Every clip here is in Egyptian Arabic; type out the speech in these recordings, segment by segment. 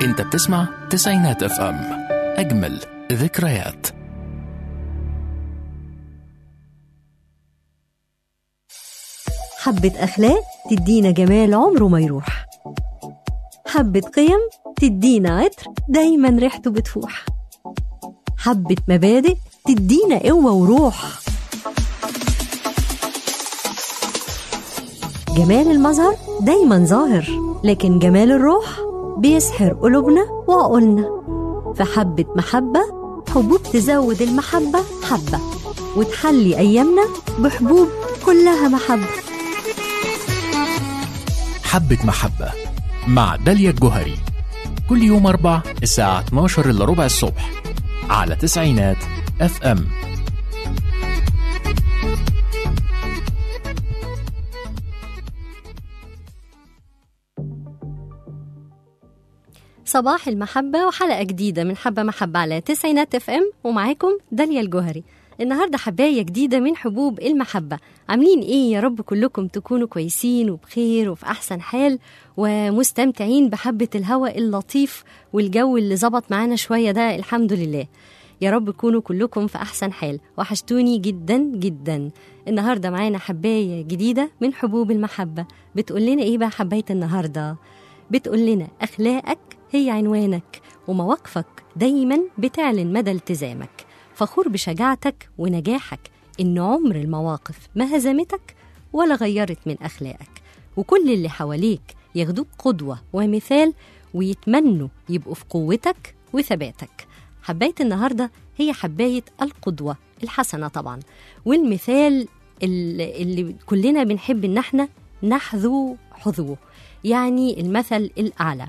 انت بتسمع تسعينات اف ام اجمل ذكريات حبة أخلاق تدينا جمال عمره ما يروح حبة قيم تدينا عطر دايما ريحته بتفوح حبة مبادئ تدينا قوة وروح جمال المظهر دايما ظاهر لكن جمال الروح بيسحر قلوبنا وعقولنا فحبة محبة حبوب تزود المحبة حبة وتحلي أيامنا بحبوب كلها محبة حبة محبة مع داليا الجوهري كل يوم أربع الساعة 12 إلا ربع الصبح على تسعينات اف ام صباح المحبة وحلقة جديدة من حبة محبة على تسعينات اف ام ومعاكم داليا الجوهري النهاردة حباية جديدة من حبوب المحبة عاملين ايه يا رب كلكم تكونوا كويسين وبخير وفي أحسن حال ومستمتعين بحبة الهواء اللطيف والجو اللي ظبط معانا شوية ده الحمد لله يا رب تكونوا كلكم في أحسن حال وحشتوني جدا جدا النهاردة معانا حباية جديدة من حبوب المحبة بتقول لنا ايه بقى حباية النهاردة بتقول لنا أخلاقك هي عنوانك ومواقفك دايما بتعلن مدى التزامك فخور بشجاعتك ونجاحك إن عمر المواقف ما هزمتك ولا غيرت من أخلاقك وكل اللي حواليك ياخدوك قدوة ومثال ويتمنوا يبقوا في قوتك وثباتك حباية النهاردة هي حباية القدوة الحسنة طبعا والمثال اللي, اللي كلنا بنحب إن احنا نحذو حذوه يعني المثل الأعلى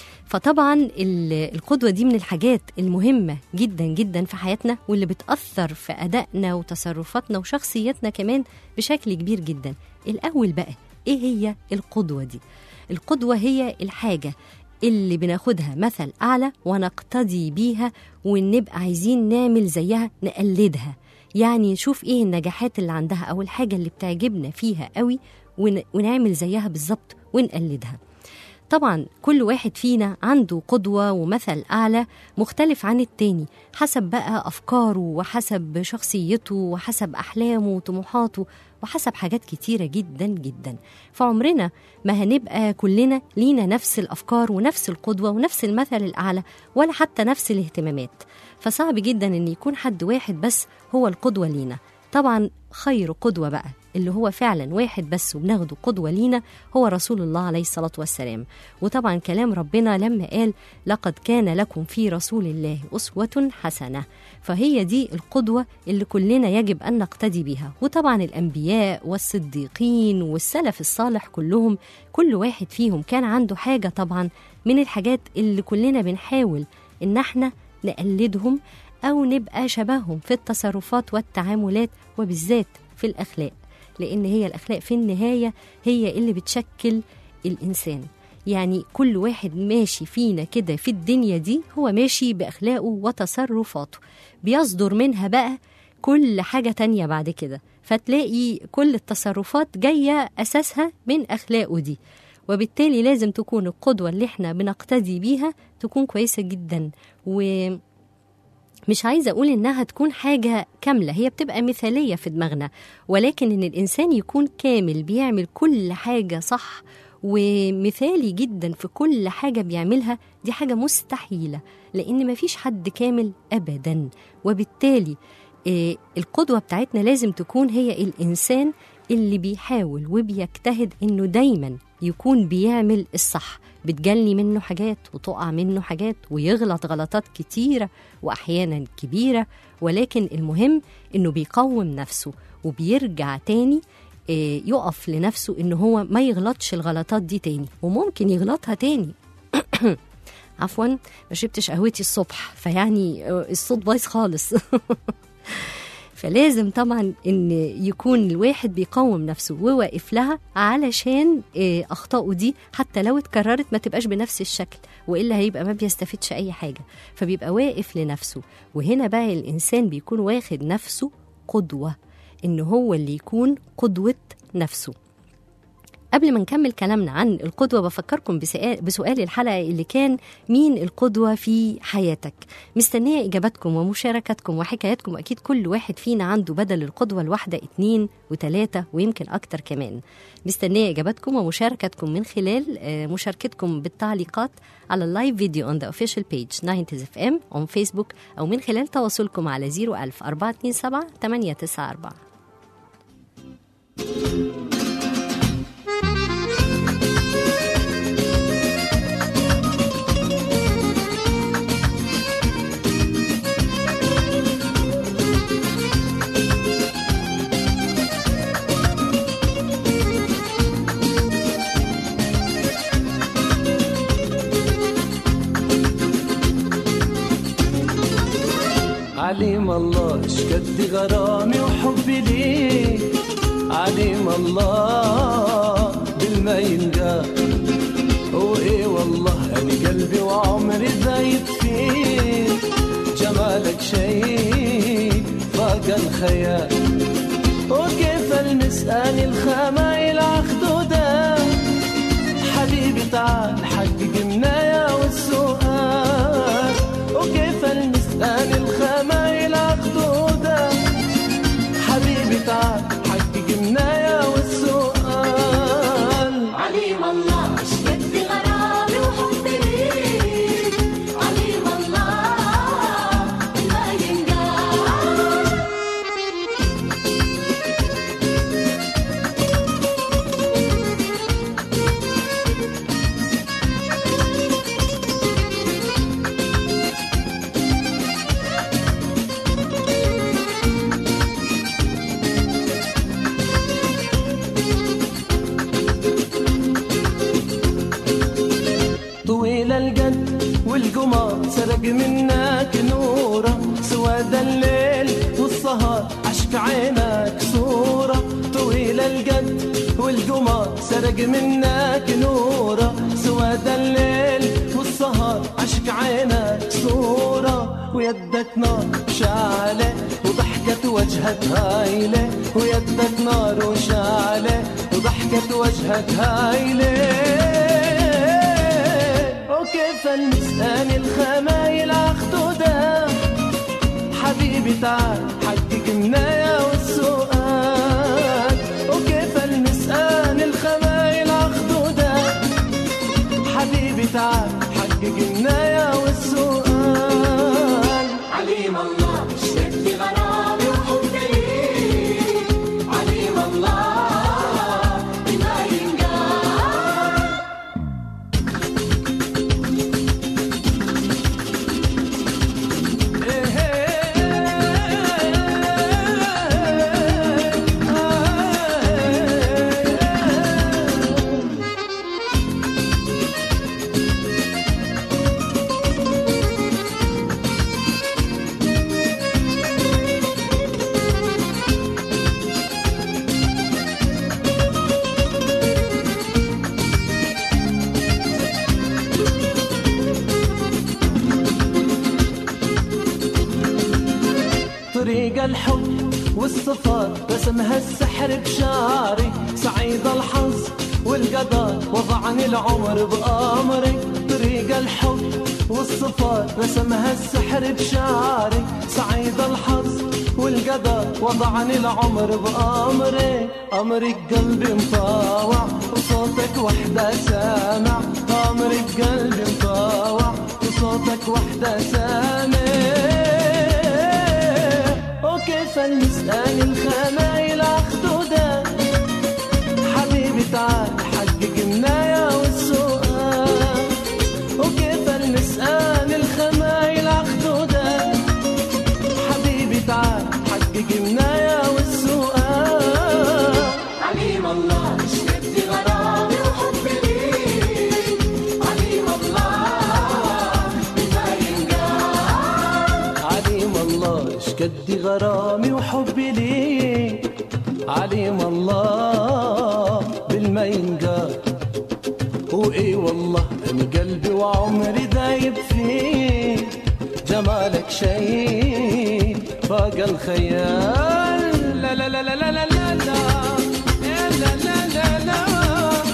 فطبعا ال- القدوة دي من الحاجات المهمة جدا جدا في حياتنا واللي بتأثر في أدائنا وتصرفاتنا وشخصيتنا كمان بشكل كبير جدا الأول بقى إيه هي القدوة دي؟ القدوة هي الحاجة اللي بناخدها مثل أعلى ونقتدي بيها ونبقى عايزين نعمل زيها نقلدها يعني نشوف إيه النجاحات اللي عندها أو الحاجة اللي بتعجبنا فيها قوي ون- ونعمل زيها بالظبط ونقلدها طبعا كل واحد فينا عنده قدوة ومثل أعلى مختلف عن التاني حسب بقى أفكاره وحسب شخصيته وحسب أحلامه وطموحاته وحسب حاجات كتيرة جدا جدا فعمرنا ما هنبقى كلنا لينا نفس الأفكار ونفس القدوة ونفس المثل الأعلى ولا حتى نفس الاهتمامات فصعب جدا أن يكون حد واحد بس هو القدوة لينا طبعا خير قدوة بقى اللي هو فعلا واحد بس وبناخده قدوة لينا هو رسول الله عليه الصلاة والسلام وطبعا كلام ربنا لما قال لقد كان لكم في رسول الله أسوة حسنة فهي دي القدوة اللي كلنا يجب أن نقتدي بها وطبعا الأنبياء والصديقين والسلف الصالح كلهم كل واحد فيهم كان عنده حاجة طبعا من الحاجات اللي كلنا بنحاول إن احنا نقلدهم أو نبقى شبههم في التصرفات والتعاملات وبالذات في الأخلاق لأن هي الأخلاق في النهاية هي اللي بتشكل الإنسان يعني كل واحد ماشي فينا كده في الدنيا دي هو ماشي بأخلاقه وتصرفاته بيصدر منها بقى كل حاجة تانية بعد كده فتلاقي كل التصرفات جاية أساسها من أخلاقه دي وبالتالي لازم تكون القدوة اللي احنا بنقتدي بيها تكون كويسة جدا و مش عايزة أقول إنها تكون حاجة كاملة هي بتبقى مثالية في دماغنا ولكن إن الإنسان يكون كامل بيعمل كل حاجة صح ومثالي جدا في كل حاجة بيعملها دي حاجة مستحيلة لأن مفيش حد كامل أبدا وبالتالي آه، القدوة بتاعتنا لازم تكون هي الإنسان اللي بيحاول وبيجتهد إنه دايما يكون بيعمل الصح بتجلي منه حاجات وتقع منه حاجات ويغلط غلطات كتيرة وأحيانا كبيرة ولكن المهم إنه بيقوم نفسه وبيرجع تاني آه، يقف لنفسه إنه هو ما يغلطش الغلطات دي تاني وممكن يغلطها تاني عفوا ما شربتش قهوتي الصبح فيعني آه، الصوت بايظ خالص فلازم طبعا ان يكون الواحد بيقوم نفسه وواقف لها علشان آه، اخطائه دي حتى لو اتكررت ما تبقاش بنفس الشكل والا هيبقى ما بيستفيدش اي حاجه فبيبقى واقف لنفسه وهنا بقى الانسان بيكون واخد نفسه قدوه ان هو اللي يكون قدوه نفسه قبل ما نكمل كلامنا عن القدوة بفكركم بسؤال, بسؤال الحلقة اللي كان مين القدوة في حياتك مستنية إجاباتكم ومشاركاتكم وحكاياتكم أكيد كل واحد فينا عنده بدل القدوة الواحدة اتنين وتلاتة ويمكن أكتر كمان مستنية إجاباتكم ومشاركاتكم من خلال آه، مشاركتكم بالتعليقات على اللايف فيديو on the official page 90 اف ام on فيسبوك أو من خلال تواصلكم على 01000 427 894 عليم الله شقد غرامي وحبي ليك عليم الله بالما ينقال وايه والله انا قلبي وعمري زايد فيك جمالك شيء فاق الخيال وكيف المسأل الخمايل عخدودة حبيبي تعال حقق منايا والسؤال وكيف المسأل الخمايل عخدودة حبيبي تعال حقق منايا والسؤال عليم الله اشتد غرامي وحبي ليك عليم الله ما ينقال طويل القد والقمر سرق منك نوره سواد الليل والسهر عشق عينك صورة طويل القد والقمر سرق منك نوره سواد الليل والسهر عشق عينك صورة ويدك نار شعلة وضحكة وجهك هايلة ويدك نار وشعلة وضحكة وجهك هايلة وكيف المسأل الخمايل عخدودة حبيبي تعال حقق منايا والسؤال وكيف المسأل الخمايل عخدودة حبيبي تعال حقق منايا والسؤال عليم الله اشتد غرامي وحبي ليك عليم الله ما ينقال طريق الحب والسفر رسمها السحر بشعري سعيد الحظ والقدر وضعني العمر بأمري طريق الحب والسفر رسمها السحر بشعري سعيد الحظ والقدر وضعني العمر بأمري أمرك قلبي مطاوع وصوتك وحدة سامع أمرك قلبي مطاوع وصوتك وحدة سامع وكيف المسأل الخمايل عخدودة حبيبي تعال حقق منايا والسؤال وكيف المسأل الخمايل عخدودة حبيبي تعال حقق منايا والسؤال عليم الله اشتد غرامي وحبي ليك عليم الله ما ينقال عليم الله شقد غرامي وحبي ليك عليم الله بالما ينقال وايه والله انا قلبي وعمري دايب فيك جمالك شيء فاق الخيال لا لا لا لا لا لا لا لا لا لا لا لا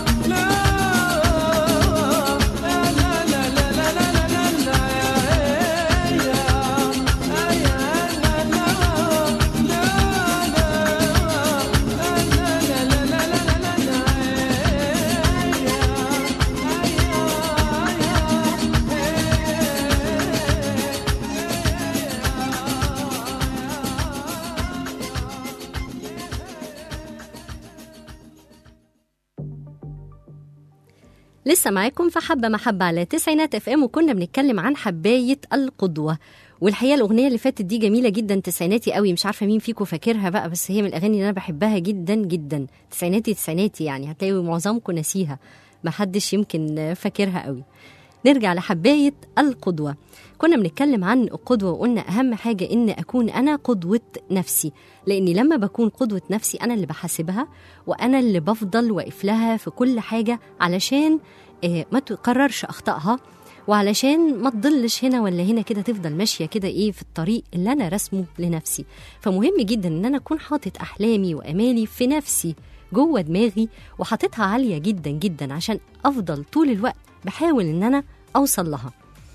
لسه معاكم في حبة محبة على تسعينات اف ام وكنا بنتكلم عن حباية القدوة والحقيقة الأغنية اللي فاتت دي جميلة جدا تسعيناتي قوي مش عارفة مين فيكم فاكرها بقى بس هي من الأغاني اللي أنا بحبها جدا جدا تسعيناتي تسعيناتي يعني هتلاقي معظمكم ناسيها محدش يمكن فاكرها قوي نرجع لحباية القدوة كنا بنتكلم عن القدوة وقلنا أهم حاجة إن أكون أنا قدوة نفسي لأني لما بكون قدوة نفسي أنا اللي بحاسبها وأنا اللي بفضل واقف لها في كل حاجة علشان آه، ما تكررش أخطائها وعلشان ما تضلش هنا ولا هنا كده تفضل ماشيه كده ايه في الطريق اللي انا رسمه لنفسي فمهم جدا ان انا اكون حاطط احلامي وامالي في نفسي جوه دماغي وحاططها عاليه جدا جدا عشان افضل طول الوقت بحاول ان انا اوصل لها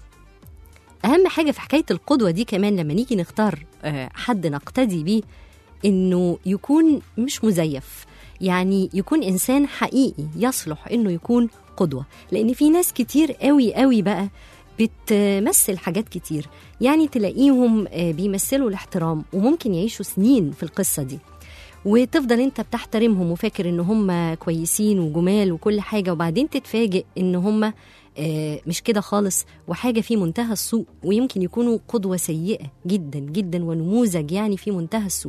اهم حاجه في حكايه القدوه دي كمان لما نيجي نختار آه، حد نقتدي بيه انه يكون مش مزيف يعني يكون انسان حقيقي يصلح انه يكون قدوه لان في ناس كتير قوي قوي بقى بتمثل حاجات كتير يعني تلاقيهم آه، بيمثلوا الاحترام وممكن يعيشوا سنين في القصه دي وتفضل انت بتحترمهم وفاكر ان هم كويسين وجمال وكل حاجه وبعدين تتفاجئ ان هم آه، مش كده خالص وحاجه في منتهى السوء ويمكن يكونوا قدوه سيئه جدا جدا ونموذج يعني في منتهى السوء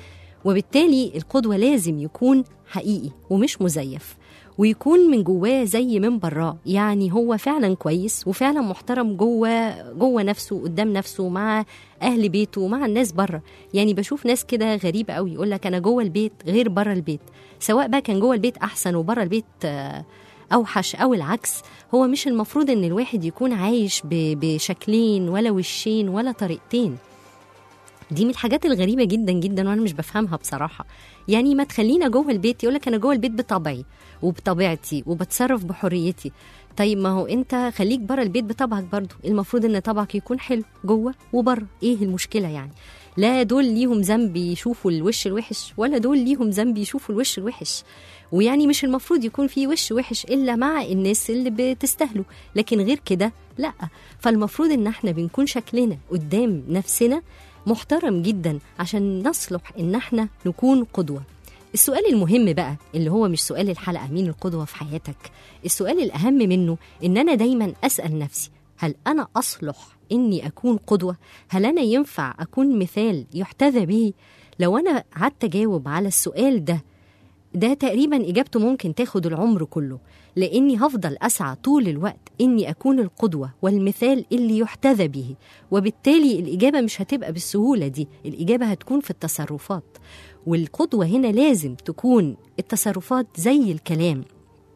وبالتالي القدوة لازم يكون حقيقي ومش مزيف ويكون من جواه زي من براه يعني هو فعلا كويس وفعلا محترم جوه جوه نفسه قدام نفسه مع اهل بيته ومع الناس بره يعني بشوف ناس كده غريبه قوي يقول لك انا جوه البيت غير بره البيت سواء بقى كان جوه البيت احسن وبره البيت آه، اوحش او العكس هو مش المفروض ان الواحد يكون عايش ب- بشكلين ولا وشين ولا طريقتين دي من الحاجات الغريبة جدا جدا وأنا مش بفهمها بصراحة يعني ما تخلينا جوه البيت يقولك أنا جوه البيت بطبعي وبطبيعتي وبتصرف بحريتي طيب ما هو انت خليك بره البيت بطبعك برضو المفروض ان طبعك يكون حلو جوه وبره ايه المشكله يعني لا دول ليهم ذنب يشوفوا الوش الوحش ولا دول ليهم ذنب يشوفوا الوش الوحش ويعني مش المفروض يكون في وش وحش الا مع الناس اللي بتستاهلوا لكن غير كده لا فالمفروض ان احنا بنكون شكلنا قدام نفسنا محترم جدا عشان نصلح ان احنا نكون قدوه السؤال المهم بقى اللي هو مش سؤال الحلقه مين القدوه في حياتك السؤال الاهم منه ان انا دايما اسال نفسي هل انا اصلح اني اكون قدوه هل انا ينفع اكون مثال يحتذى به لو انا قعدت اجاوب على السؤال ده ده تقريبا اجابته ممكن تاخد العمر كله لاني هفضل اسعى طول الوقت اني اكون القدوه والمثال اللي يحتذى به وبالتالي الاجابه مش هتبقى بالسهوله دي الاجابه هتكون في التصرفات والقدوه هنا لازم تكون التصرفات زي الكلام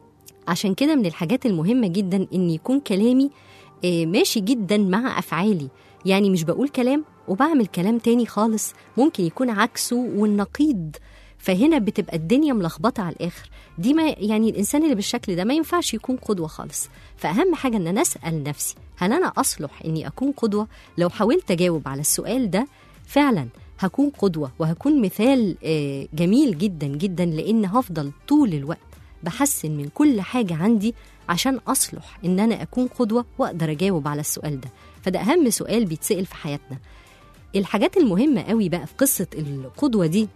عشان كده من الحاجات المهمه جدا ان يكون كلامي آه، ماشي جدا مع افعالي يعني مش بقول كلام وبعمل كلام تاني خالص ممكن يكون عكسه والنقيض فهنا بتبقى الدنيا ملخبطه على الاخر دي ما يعني الانسان اللي بالشكل ده ما ينفعش يكون قدوه خالص فاهم حاجه ان انا اسال نفسي هل انا اصلح اني اكون قدوه لو حاولت اجاوب على السؤال ده فعلا هكون قدوه وهكون مثال آه، جميل جدا جدا لان هفضل طول الوقت بحسن من كل حاجه عندي عشان اصلح ان انا اكون قدوه واقدر اجاوب على السؤال ده فده اهم سؤال بيتسال في حياتنا الحاجات المهمه قوي بقى في قصه القدوه دي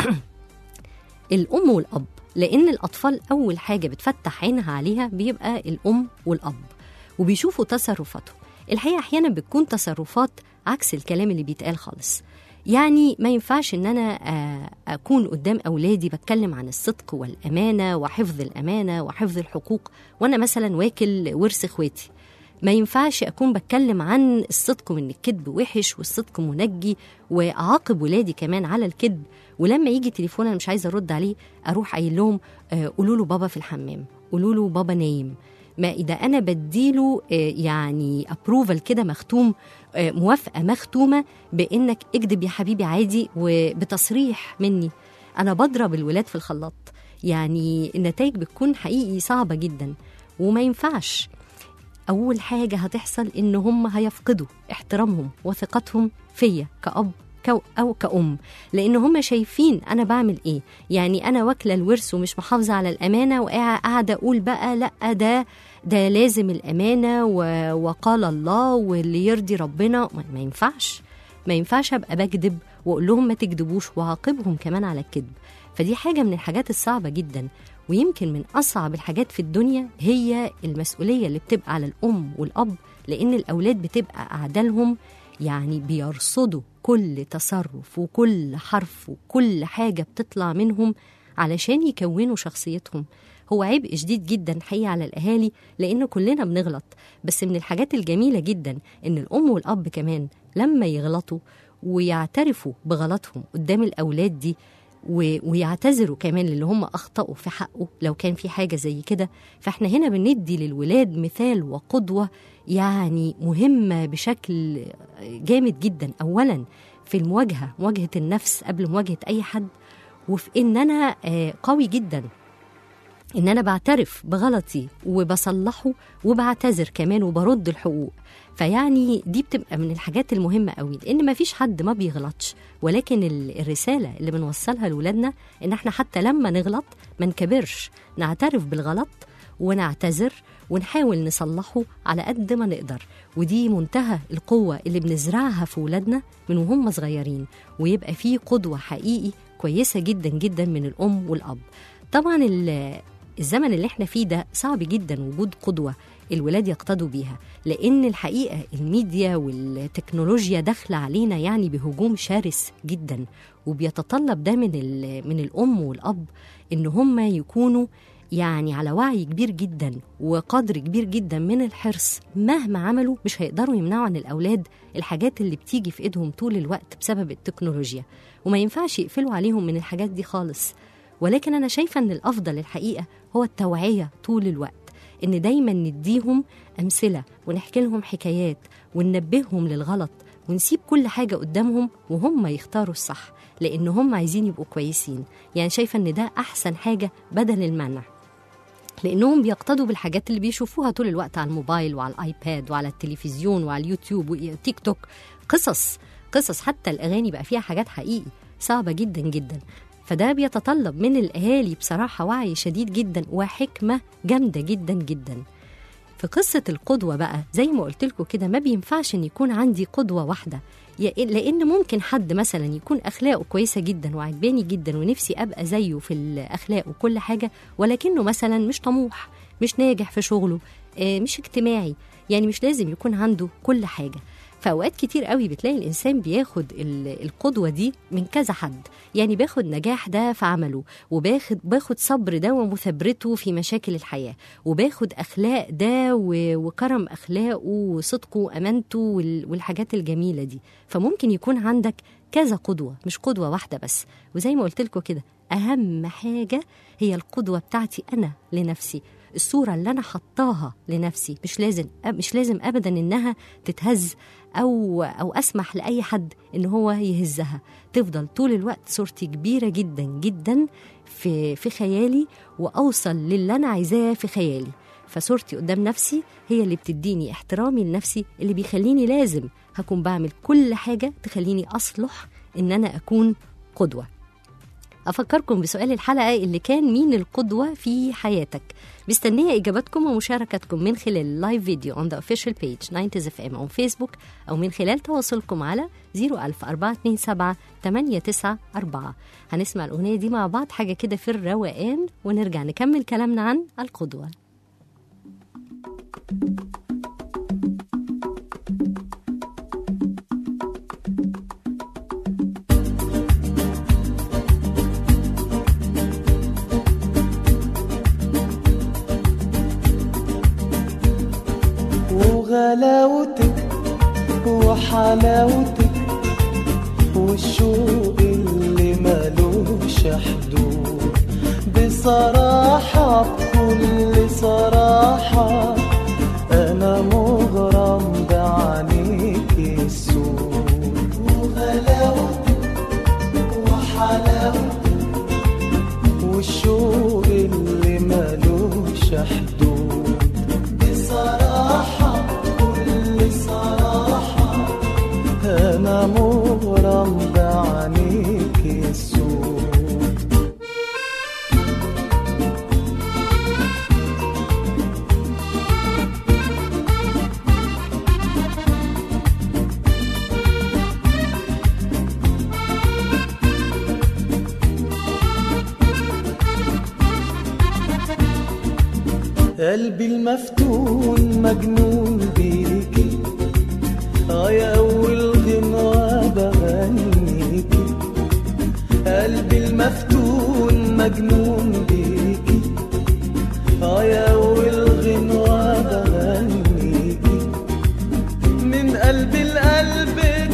الأم والأب لأن الأطفال أول حاجة بتفتح عينها عليها بيبقى الأم والأب وبيشوفوا تصرفاتهم الحقيقة أحيانا بتكون تصرفات عكس الكلام اللي بيتقال خالص يعني ما ينفعش ان انا آه، اكون قدام اولادي بتكلم عن الصدق والامانه وحفظ الامانه وحفظ الحقوق وانا مثلا واكل ورث اخواتي ما ينفعش اكون بتكلم عن الصدق وان الكذب وحش والصدق منجي واعاقب ولادي كمان على الكذب ولما يجي تليفون انا مش عايزه ارد عليه اروح قايل لهم آه، قولوا له بابا في الحمام قولوا له بابا نايم ما اذا انا بديله آه، يعني ابروفال كده مختوم آه، موافقه مختومه بانك اكذب يا حبيبي عادي وبتصريح مني انا بضرب الولاد في الخلاط يعني النتائج بتكون حقيقي صعبه جدا وما ينفعش أول حاجة هتحصل إن هم هيفقدوا احترامهم وثقتهم فيا كأب كو- أو كأم لأن هم شايفين أنا بعمل إيه يعني أنا واكلة الورث ومش محافظة على الأمانة وقاعدة أقول بقى لأ ده ده لازم الأمانة و- وقال الله واللي يرضي ربنا ما- ما ينفعش ما ينفعش أبقى بكذب وأقول لهم ما تكذبوش وأعاقبهم كمان على الكذب فدي حاجة من الحاجات الصعبة جدا ويمكن من أصعب الحاجات في الدنيا هي المسؤولية اللي بتبقى على الأم والأب لأن الأولاد بتبقى أعدالهم يعني بيرصدوا كل تصرف وكل حرف وكل حاجة بتطلع منهم علشان يكونوا شخصيتهم هو عبء شديد جدا حقيقة على الأهالي لأن كلنا بنغلط بس من الحاجات الجميلة جدا إن الأم والأب كمان لما يغلطوا ويعترفوا بغلطهم قدام الأولاد دي و- ويعتذروا كمان للي هم أخطأوا في حقه لو كان في حاجة زي كده فإحنا هنا بندي للولاد مثال وقدوة يعني مهمة بشكل جامد جدا أولا في المواجهة مواجهة النفس قبل مواجهة أي حد وفي إن أنا آه، قوي جدا ان انا بعترف بغلطي وبصلحه وبعتذر كمان وبرد الحقوق فيعني دي بتبقى من الحاجات المهمة قوي لأن ما فيش حد ما بيغلطش ولكن ال- الرسالة اللي بنوصلها لولادنا إن احنا حتى لما نغلط ما نكبرش نعترف بالغلط ونعتذر ونحاول نصلحه على قد ما نقدر ودي منتهى القوة اللي بنزرعها في ولادنا من وهم صغيرين ويبقى فيه قدوة حقيقي كويسة جدا جدا من الأم والأب طبعا ال- الزمن اللي احنا فيه ده صعب جدا وجود قدوة الولاد يقتدوا بيها لأن الحقيقة الميديا والتكنولوجيا داخلة علينا يعني بهجوم شرس جدا وبيتطلب ده من, ال- من الأم والأب إن هم يكونوا يعني على وعي كبير جدا وقدر كبير جدا من الحرص مهما عملوا مش هيقدروا يمنعوا عن الأولاد الحاجات اللي بتيجي في إيدهم طول الوقت بسبب التكنولوجيا وما ينفعش يقفلوا عليهم من الحاجات دي خالص ولكن أنا شايفة أن الأفضل الحقيقة هو التوعية طول الوقت إن دايما نديهم أمثلة ونحكي لهم حكايات وننبههم للغلط ونسيب كل حاجة قدامهم وهم يختاروا الصح لأن هم عايزين يبقوا كويسين يعني شايفة أن ده أحسن حاجة بدل المنع لانهم بيقتدوا بالحاجات اللي بيشوفوها طول الوقت على الموبايل وعلى الايباد وعلى التلفزيون وعلى اليوتيوب وتيك توك قصص قصص حتى الاغاني بقى فيها حاجات حقيقي صعبه جدا جدا فده بيتطلب من الاهالي بصراحه وعي شديد جدا وحكمه جامده جدا جدا في قصة القدوة بقى زي ما قلت لكم كده ما بينفعش إن يكون عندي قدوة واحدة يا- لأن ممكن حد مثلا يكون أخلاقه كويسة جدا وعجباني جدا ونفسي أبقى زيه في الأخلاق وكل حاجة ولكنه مثلا مش طموح مش ناجح في شغله آه، مش اجتماعي يعني مش لازم يكون عنده كل حاجة فأوقات كتير قوي بتلاقي الإنسان بياخد ال- القدوة دي من كذا حد يعني باخد نجاح ده في عمله وباخد باخد صبر ده ومثابرته في مشاكل الحياة وباخد أخلاق ده و- وكرم أخلاقه وصدقه وأمانته وال- والحاجات الجميلة دي فممكن يكون عندك كذا قدوة مش قدوة واحدة بس وزي ما قلت لكم كده أهم حاجة هي القدوة بتاعتي أنا لنفسي الصورة اللي أنا حطاها لنفسي مش لازم مش لازم أبدا إنها تتهز أو أو أسمح لأي حد إن هو يهزها تفضل طول الوقت صورتي كبيرة جدا جدا في في خيالي وأوصل للي أنا عايزاه في خيالي فصورتي قدام نفسي هي اللي بتديني احترامي لنفسي اللي بيخليني لازم هكون بعمل كل حاجة تخليني أصلح إن أنا أكون قدوة أفكركم بسؤال الحلقة اللي كان مين القدوة في حياتك مستنية إجاباتكم ومشاركتكم من خلال اللايف فيديو on the official page 90 اف ام on فيسبوك أو من خلال تواصلكم على 00427 894 هنسمع الأغنية دي مع بعض حاجة كده في الروقان ونرجع نكمل كلامنا عن القدوة وغلاوتك وحلاوتك والشوق اللي ملوش حدود بصراحة بكل صراحة أنا مغرم بعينيك السود وغلاوتك وحلاوتك والشوق اللي ملوش حدود بصراحة كل صراحة أنا مغرم بعينيك السود قلبي المفتون مجنون بيكي اه يا اول غنوة بغنيكي قلبي المفتون مجنون بيكي اه يا اول غنوة بغنيكي من قلبي لقلبك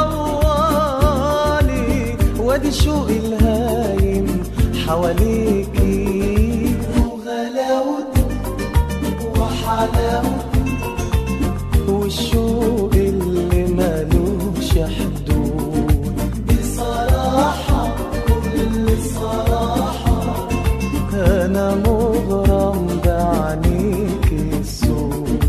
طوالي وادي شوقي الهايم حواليكي وغلاوتك وحلاوتك والشوق اللي مالوش حدود بصراحة كل صراحة أنا مغرم بعينيك السود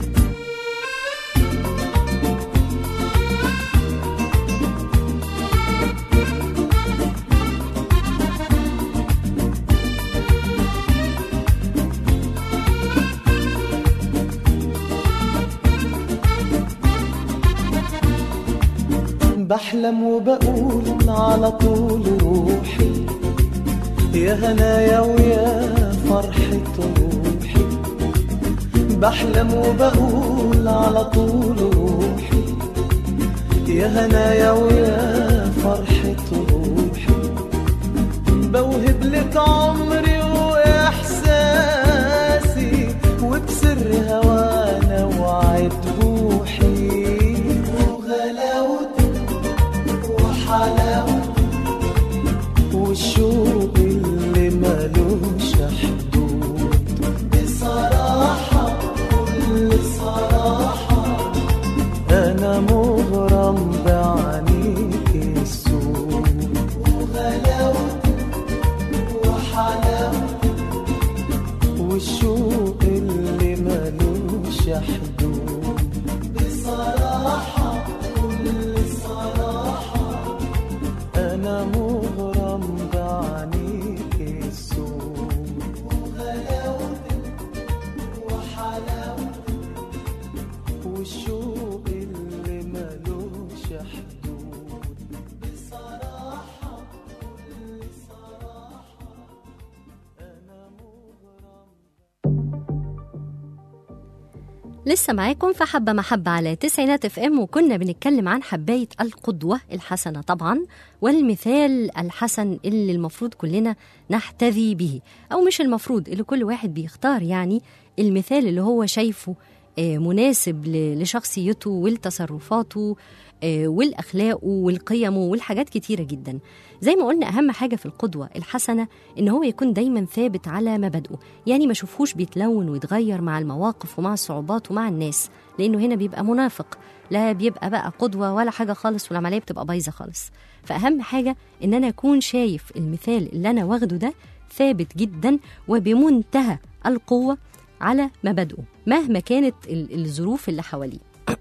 بحلم وبقول على طول روحي يا هنايا ويا فرحة روحي بحلم وبقول على طول روحي يا هنايا ويا فرحة روحي بوهب لك عمري وإحساسي وبسر هوانا وعد روحي وغلاوتك وحلاوتك والشوق اللي مالوش حدود بصراحة كل صراحة أنا مغرم بعينيك السود وغلاوتك وحلاوتك والشوق اللي مالوش حدود بصراحة كل صراحة أنا مغرم بعينيك السود وغلاوتك وحلاوتك والشوق اللي مالوش حدود بصراحة كل صراحة أنا مغرم لسه معاكم في حبة محبة على تسعينات اف ام وكنا بنتكلم عن حباية القدوة الحسنة طبعا والمثال الحسن اللي المفروض كلنا نحتذي به أو مش المفروض اللي كل واحد بيختار يعني المثال اللي هو شايفه آه، مناسب ل- لشخصيته ولتصرفاته آه، والأخلاقه والقيمه والحاجات كتيرة جدا زي ما قلنا أهم حاجة في القدوة الحسنة إن هو يكون دايما ثابت على مبادئه يعني ما شوفوش بيتلون ويتغير مع المواقف ومع الصعوبات ومع الناس لأنه هنا بيبقى منافق لا بيبقى بقى قدوة ولا حاجة خالص والعملية بتبقى بايظة خالص فأهم حاجة إن أنا أكون شايف المثال اللي أنا واخده ده ثابت جدا وبمنتهى القوة على مبادئه مهما كانت ال- الظروف اللي حواليه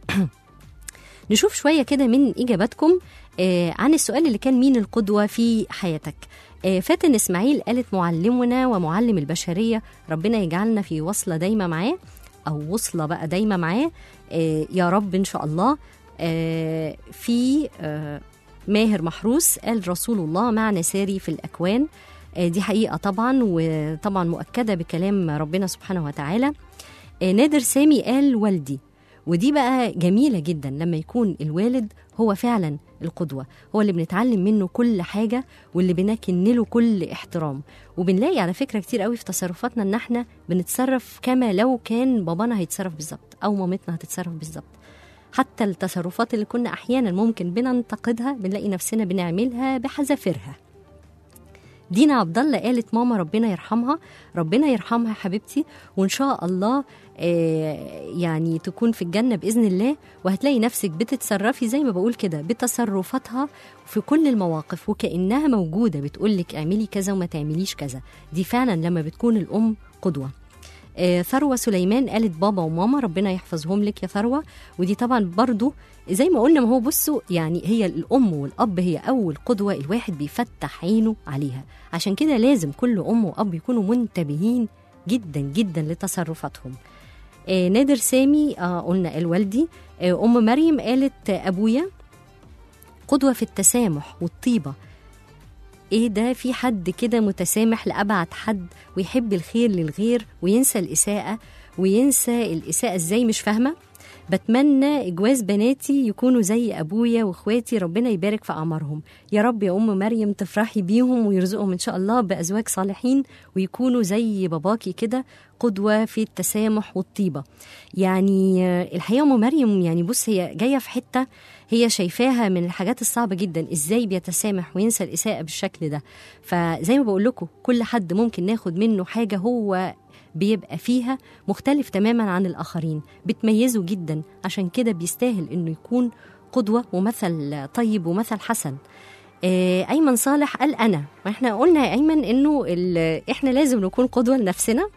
نشوف شوية كده من إجاباتكم آه عن السؤال اللي كان مين القدوة في حياتك آه فاتن إسماعيل قالت معلمنا ومعلم البشرية ربنا يجعلنا في وصلة دايمة معاه أو وصلة بقى دايمة معاه آه يا رب إن شاء الله آه في آه ماهر محروس قال رسول الله معنا ساري في الأكوان آه دي حقيقة طبعا وطبعا مؤكدة بكلام ربنا سبحانه وتعالى آه نادر سامي قال والدي ودي بقى جميلة جدا لما يكون الوالد هو فعلا القدوة هو اللي بنتعلم منه كل حاجة واللي بنكن له كل احترام وبنلاقي على فكرة كتير قوي في تصرفاتنا ان احنا بنتصرف كما لو كان بابانا هيتصرف بالظبط او مامتنا هتتصرف بالظبط حتى التصرفات اللي كنا احيانا ممكن بننتقدها بنلاقي نفسنا بنعملها بحذافيرها دينا عبد الله قالت ماما ربنا يرحمها ربنا يرحمها حبيبتي وان شاء الله آه، يعني تكون في الجنه باذن الله وهتلاقي نفسك بتتصرفي زي ما بقول كده بتصرفاتها في كل المواقف وكانها موجوده بتقول لك اعملي كذا وما تعمليش كذا دي فعلا لما بتكون الام قدوه آه، ثروة سليمان قالت بابا وماما ربنا يحفظهم لك يا ثروة ودي طبعا برضو زي ما قلنا ما هو بصوا يعني هي الأم والأب هي أول قدوة الواحد بيفتح عينه عليها عشان كده لازم كل أم وأب يكونوا منتبهين جدا جدا لتصرفاتهم آه نادر سامي آه قلنا قال والدي آه أم مريم قالت آه أبويا قدوة في التسامح والطيبة ايه ده في حد كده متسامح لأبعد حد ويحب الخير للغير وينسى الإساءة وينسى الإساءة ازاي مش فاهمة بتمنى إجواز بناتي يكونوا زي أبويا وإخواتي ربنا يبارك في أعمارهم يا رب يا أم مريم تفرحي بيهم ويرزقهم إن شاء الله بأزواج صالحين ويكونوا زي باباكي كده قدوة في التسامح والطيبة يعني آه، الحقيقة أم مريم يعني بص هي جاية في حتة هي شايفاها من الحاجات الصعبة جدا ازاي بيتسامح وينسى الإساءة بالشكل ده فزي ما بقول لكم كل حد ممكن ناخد منه حاجة هو بيبقى فيها مختلف تماما عن الآخرين بتميزه جدا عشان كده بيستاهل إنه يكون قدوة ومثل طيب ومثل حسن آه، أيمن صالح قال أنا ما احنا قلنا يا أيمن إنه ال- إحنا لازم نكون قدوة لنفسنا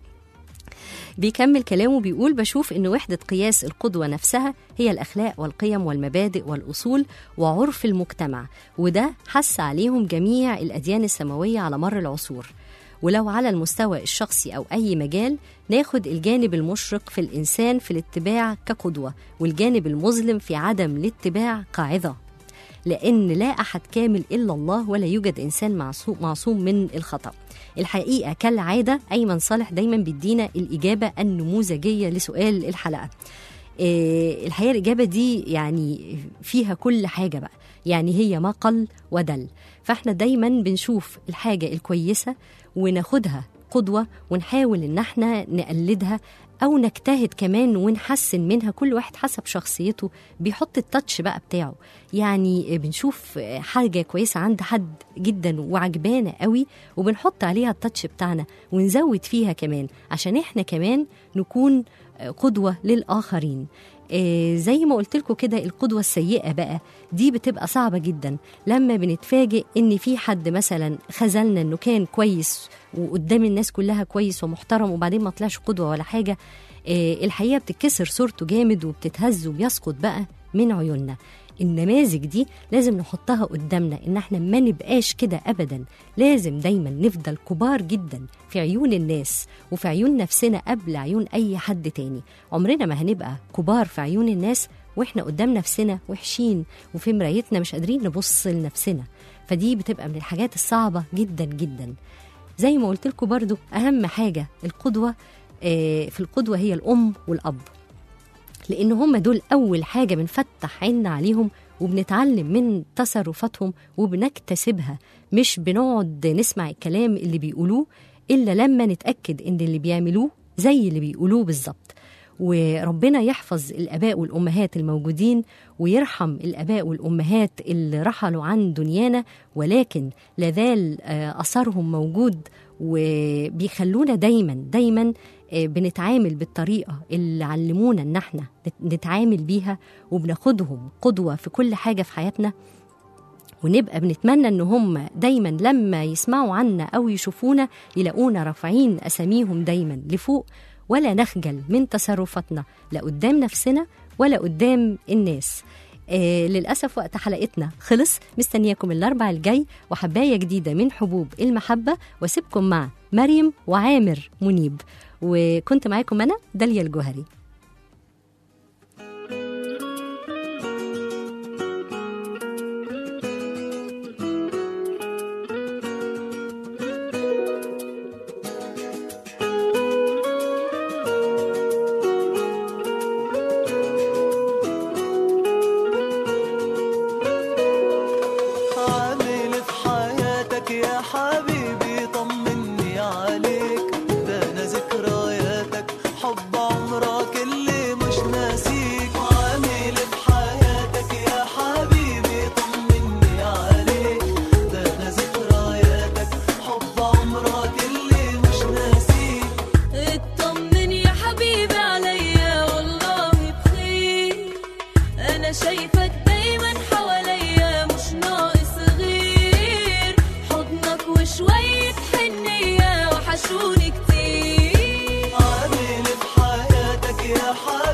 بيكمل كلامه بيقول بشوف إن وحدة قياس القدوة نفسها هي الأخلاق والقيم والمبادئ والأصول وعرف المجتمع وده حس عليهم جميع الأديان السماوية على مر العصور ولو على المستوى الشخصي أو أي مجال ناخد الجانب المشرق في الإنسان في الاتباع كقدوة والجانب المظلم في عدم الاتباع كعظة لأن لا أحد كامل إلا الله ولا يوجد إنسان معصوم, معصوم من الخطأ الحقيقة كالعادة أيمن صالح دايما بيدينا الإجابة النموذجية لسؤال الحلقة إيه، الحقيقة الإجابة دي يعني فيها كل حاجة بقى يعني هي ما قل ودل فاحنا دايما بنشوف الحاجة الكويسة وناخدها قدوة ونحاول ان احنا نقلدها او نجتهد كمان ونحسن منها كل واحد حسب شخصيته بيحط التاتش بقى بتاعه يعني بنشوف حاجة كويسة عند حد جدا وعجبانا قوي وبنحط عليها التاتش بتاعنا ونزود فيها كمان عشان احنا كمان نكون قدوة للآخرين آه، زي ما قلت لكم كده القدوة السيئة بقى دي بتبقى صعبة جدا لما بنتفاجئ ان في حد مثلا خذلنا انه كان كويس وقدام الناس كلها كويس ومحترم وبعدين ما طلعش قدوة ولا حاجة آه، الحقيقة بتتكسر صورته جامد وبتتهز وبيسقط بقى من عيوننا النماذج دي لازم نحطها قدامنا ان احنا ما نبقاش كده ابدا لازم دايما نفضل كبار جدا في عيون الناس وفي عيون نفسنا قبل عيون اي حد تاني عمرنا ما هنبقى كبار في عيون الناس واحنا قدام نفسنا وحشين وفي مرايتنا مش قادرين نبص لنفسنا فدي بتبقى من الحاجات الصعبة جدا جدا زي ما قلت لكم برضو اهم حاجة القدوة آه، في القدوة هي الام والاب لان هم دول اول حاجه بنفتح عيننا عليهم وبنتعلم من تصرفاتهم وبنكتسبها مش بنقعد نسمع الكلام اللي بيقولوه الا لما نتاكد ان اللي بيعملوه زي اللي بيقولوه بالظبط وربنا يحفظ الاباء والامهات الموجودين ويرحم الاباء والامهات اللي رحلوا عن دنيانا ولكن لازال آه، اثرهم موجود وبيخلونا دايما دايما آه، بنتعامل بالطريقه اللي علمونا ان احنا نت- نتعامل بيها وبناخدهم قدوه في كل حاجه في حياتنا ونبقى بنتمنى ان هم دايما لما يسمعوا عنا او يشوفونا يلاقونا رافعين اساميهم دايما لفوق ولا نخجل من تصرفاتنا لا قدام نفسنا ولا قدام الناس آه للأسف وقت حلقتنا خلص مستنياكم الأربع الجاي وحباية جديدة من حبوب المحبة واسيبكم مع مريم وعامر منيب وكنت معاكم أنا داليا الجوهري عامل في حياتك يا حبيبي طمني عليك ده انا ذكرياتك حب عمرك اللي مش ناسيك عامل في حياتك يا حبيبي طمني عليك ده انا ذكرياتك حب عمرك اللي مش ناسيك اطمن يا حبيبي عليا والله بخير انا شايفك دايما حواليا مش ناقص غير حضنك وشوية حنية وحشوني كتير عامل في حياتك يا حبيبي